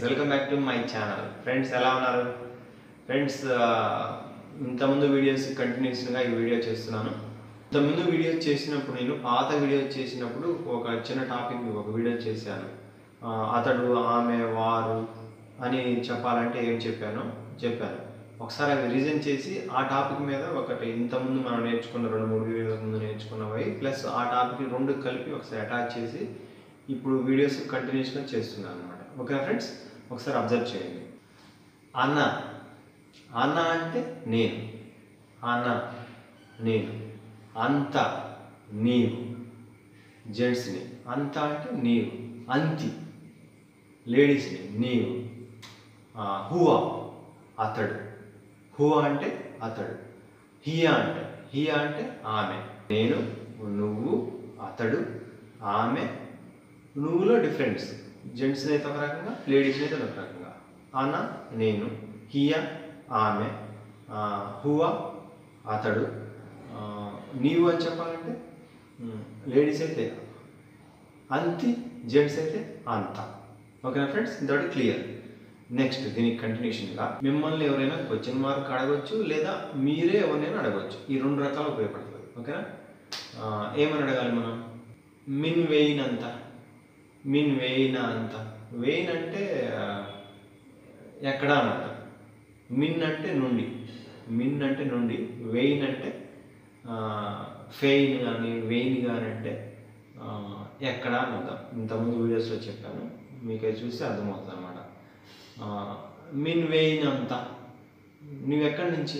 Welcome back to my channel friends ఎలా ఉన్నారు friends ఇంతకుముందు వీడియోస్ కంటిన్యూస్గా ఈ వీడియో చేస్తున్నాను ఇంతకుముందు వీడియో చేసినప్పుడు నేను పాత వీడియో చేసినప్పుడు ఒక చిన్న టాపిక్ ఒక వీడియో చేశాను ఆ, అతడు ఆమె వారు అని చెప్పాలంటే ఏం చెప్పాను చెప్పాను ఒకసారి అవి రీజన్ చేసి ఆ టాపిక్ మీద ఒకటి ఇంతకుముందు మనం నేర్చుకున్న రెండు మూడు వీడియోల ముందు నేర్చుకున్నవి ప్లస్ ఆ టాపిక్ రెండు కలిపి ఒకసారి అటాచ్ చేసి ఇప్పుడు వీడియోస్ కంటిన్యూస్గా చేస్తున్నాను అనమాట ఓకే ఫ్రెండ్స్ ఒకసారి అబ్జర్వ్ చేయండి అన్న అన్న అంటే నేను అన్న నేను అంత నీవు జెంట్స్ని అంత అంటే నీవు అంతి లేడీస్ని నీవు ఆ, హువా అతడు హువా అంటే అతడు హియా అంటే హియా అంటే ఆమె నేను నువ్వు అతడు ఆమె నువ్వులో డిఫరెన్స్ జెంట్స్ని అయితే ఒక రకంగా లేడీస్ని అయితే ఒక రకంగా అన్న నేను హియా ఆమె ఆ, హువా అతడు ఆ, నీవు అని చెప్పాలంటే లేడీస్ అయితే అంతి జెంట్స్ అయితే అంత ఓకేనా ఫ్రెండ్స్ ఇంతటి క్లియర్ నెక్స్ట్ దీనికి కంటిన్యూషన్గా మిమ్మల్ని ఎవరైనా క్వశ్చన్ మార్క్ అడగవచ్చు లేదా మీరే ఎవరినైనా అడగవచ్చు ఈ రెండు రకాలు ఉపయోగపడుతుంది ఓకేనా ఆ, ఏమని అడగాలి మనం మిన్ వేయినంత మిన్ వేయిన అంత వేయిన్ అంటే ఆ, ఎక్కడ అని అర్థం మిన్ అంటే నుండి మిన్ అంటే నుండి వెయిన్ అంటే ఆ, ఫెయిన్ కానీ వెయిన్ కానీ అంటే ఆ, ఎక్కడ అని అర్థం ఇంతకుముందు వీడియోస్లో చెప్పాను మీకు అది చూస్తే అర్థమవుతుంది అనమాట మిన్ వెయిన్ అంతా నువ్వు ఎక్కడి నుంచి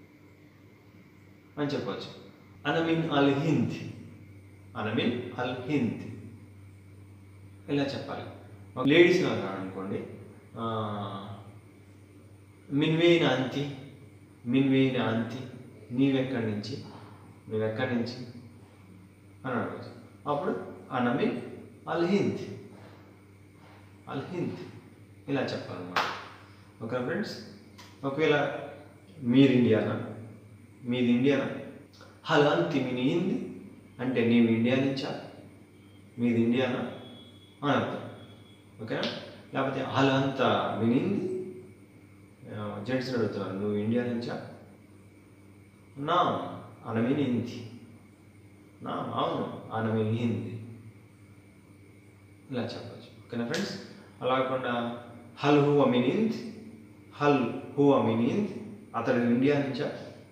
అని చెప్పవచ్చు అనమిన్ అల్ హింద్ అనమిన్ అల్ హింద్ ఇలా చెప్పాలి లేడీస్ అనుకోండి ఆ, మిన్వేయిన అంతి మిన్వేయిన అంతి నీవెక్కడి నుంచి నువ్వెక్కడి నుంచి అని అడగచ్చు అప్పుడు అనమిన్ అల్ హింద్ అల్ హింద్ ఇలా చెప్పాలన్నమాట ఓకే ఫ్రెండ్స్ ఒకవేళ మీరు ఇండియానా మీది ఇండియానా హల్ అంతి మీ హిందీ అంటే నీవు ఇండియా నుంచా మీది ఇండియానా అని అర్థం ఓకేనా లేకపోతే హల్ అంతా వినింది జెంట్స్ అడుగుతున్నాను నువ్వు ఇండియా నుంచా నా అనమిని హిందీ నా అవును అనమిని హిందీ ఇలా చెప్పచ్చు ఓకేనా ఫ్రెండ్స్ అలా కాకుండా హల్ హూ అమినింద్ హల్ హూ అమినింద్ అతడు ఇండియా నుంచా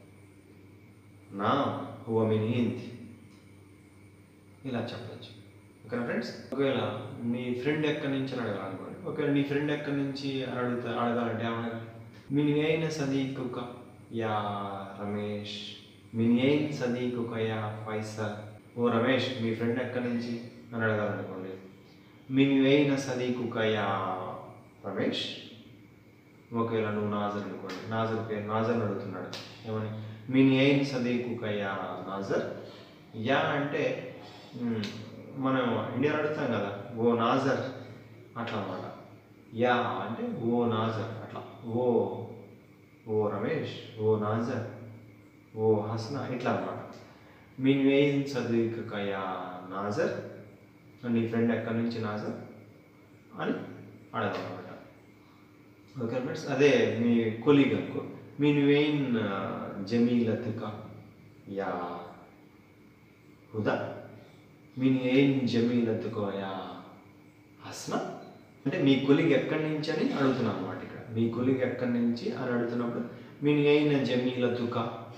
నా హూ అమినింద్ ఇలా చెప్పచ్చు ఓకేనా ఫ్రెండ్స్ ఒకవేళ మీ ఫ్రెండ్ ఎక్కడి నుంచి అని అడగాలనుకోండి ఒకవేళ నీ ఫ్రెండ్ ఎక్కడి నుంచి అని అడుగుతా అడగాలంటే ఏమడగాలి మినియైన సదీకుక యా రమేష్ మినియైన్ సదీకుక యా ఫైసల్ ఓ రమేష్ మీ ఫ్రెండ్ ఎక్కడి నుంచి అని అడగాలనుకోండి మినివైన సదీకుక యా రమేష్ ఒకవేళ నువ్వు నాజర్ అనుకోండి నాజర్ పేరు నాజర్ అడుగుతున్నాడు ఏమని మిని అయిన్ సదీకుక యా నాజర్ యా అంటే మ్, మనం ఇండియా అడుగుతాం కదా ఓ నాజర్ అట్లా అన్నమాట యా అంటే ఓ నాజర్ అట్లా ఓ ఓ రమేష్ ఓ నాజర్ ఓ హసన ఇట్లా అన్నమాట మీన్ వేయిన్ సదీకుక యా నాజర్ నీ ఫ్రెండ్ ఎక్కడి నుంచి నాజర్ అని అడగాలన్నమాట ఓకే ఫ్రెండ్స్ అదే మీ కొలీగ్ అనుకో మీన్ వెయిన్ జమీలతుక యా హుదా మీన్ ఎయిన్ జమీలతుక యా హస్న అంటే మీ కొలీగ్ ఎక్కడి నుంచి అని అడుగుతున్నాం అన్నమాట ఇక్కడ మీ కొలీగ్ ఎక్కడి నుంచి అని అడుగుతున్నప్పుడు మీన్ ఎయిన్ జమీలతుక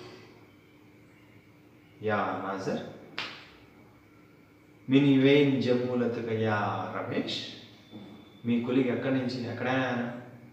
యా నాజర్ మిని వెయిన్ జమ్మూలతుక యా రమేష్ మీ కొలీగ్ ఎక్కడి నుంచి ఎక్కడ ఆయన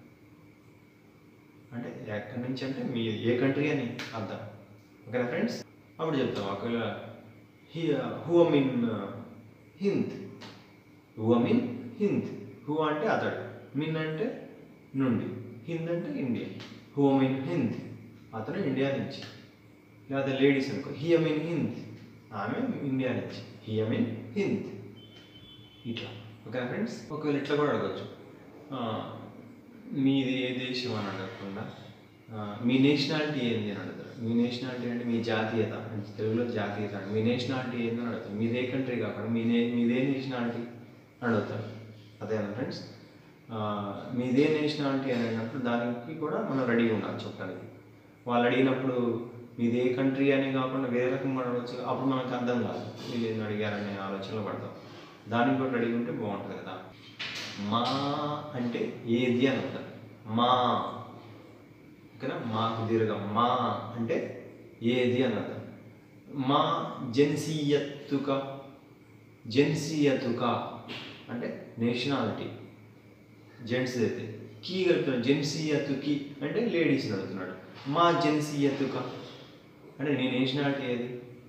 అంటే ఎక్కడి నుంచి అంటే మీ ఏ కంట్రీ అని అర్థం ఓకేనా ఫ్రెండ్స్ అప్పుడు చెప్తాం ఒకవేళ హీ హూ మీన్ హింద్ హూ మీన్ హింద్ హూ అంటే అతడు మిన్ అంటే నుండి హింద్ అంటే ఇండియా హూ మీన్ హింద్ అతను ఇండియా నుంచి లేదా లేడీస్ అనుకో హియ మీన్ హింద్ ఆమె ఇండియా నుంచి హియ మీన్ హింద్ ఇట్లా ఓకే ఫ్రెండ్స్ ఒకవేళ ఇట్లా కూడా అడగచ్చు ఆ, మీది ఏ దేశం అని అడగకుండా ఆ, మీ నేషనాలిటీ ఏంది అని అడుగుతారు మీ నేషనాలిటీ అంటే మీ జాతీయత అంటే తెలుగులో జాతీయత అంటే మీ నేషనాలిటీ ఏంది అని అడుగుతారు మీదే కంట్రీ కాకుండా మీ నే మీదే నేషనాలిటీ అని అడుగుతారు అదేనా ఫ్రెండ్స్ ఆ, మీదే నేషనాలిటీ అని అన్నప్పుడు దానికి కూడా మనం రెడీగా ఉండాలి చెప్పడానికి వాళ్ళు అడిగినప్పుడు మీది ఏ కంట్రీ అని కాకుండా వేరే రకంగా అడగచ్చు అప్పుడు మనకు అర్థం కాదు వీళ్ళు ఏం అడిగారనే ఆలోచనలో పడతాం దానికి కూడా రెడీ ఉంటే బాగుంటుంది కదా మా అంటే ఏది అని ఉంటుంది మా ఓకేనా మాకు దీర్ఘం మా అంటే ఏది అని అర్థం మా జెన్సీయత్తుక జెన్సీయతుక అంటే నేషనాలిటీ జెంట్స్ అయితే కీ కలుపుతున్నాడు జెన్సీయతుకి అంటే లేడీస్ని అడుగుతున్నాడు మా జెన్సీయతుక అంటే నీ నేషనాలిటీ ఏది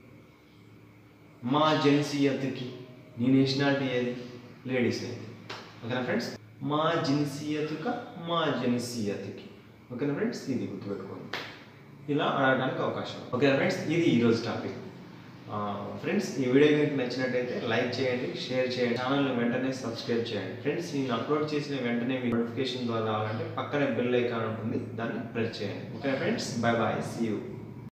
మా జెన్సీయతుకి నీ నేషనాలిటీ ఏది లేడీస్ అయితే ఓకేనా ఫ్రెండ్స్ మా జిన్సియతుక మా జెన్సియతుకి ఓకేనా ఫ్రెండ్స్ ఇది గుర్తుపెట్టుకోండి ఇలా అడగడానికి అవకాశం ఉంది. ఓకేనా ఫ్రెండ్స్ ఇది ఈరోజు టాపిక్ ఫ్రెండ్స్ ఈ వీడియో మీకు నచ్చినట్టయితే లైక్ చేయండి షేర్ చేయండి ఛానల్ని వెంటనే సబ్స్క్రైబ్ చేయండి ఫ్రెండ్స్ నేను అప్లోడ్ చేసిన వెంటనే మీ నోటిఫికేషన్ ద్వారా రావాలంటే పక్కనే బెల్ ఐకాన్ ఉంటుంది దాన్ని ప్రెస్ చేయండి okay friends bye bye see you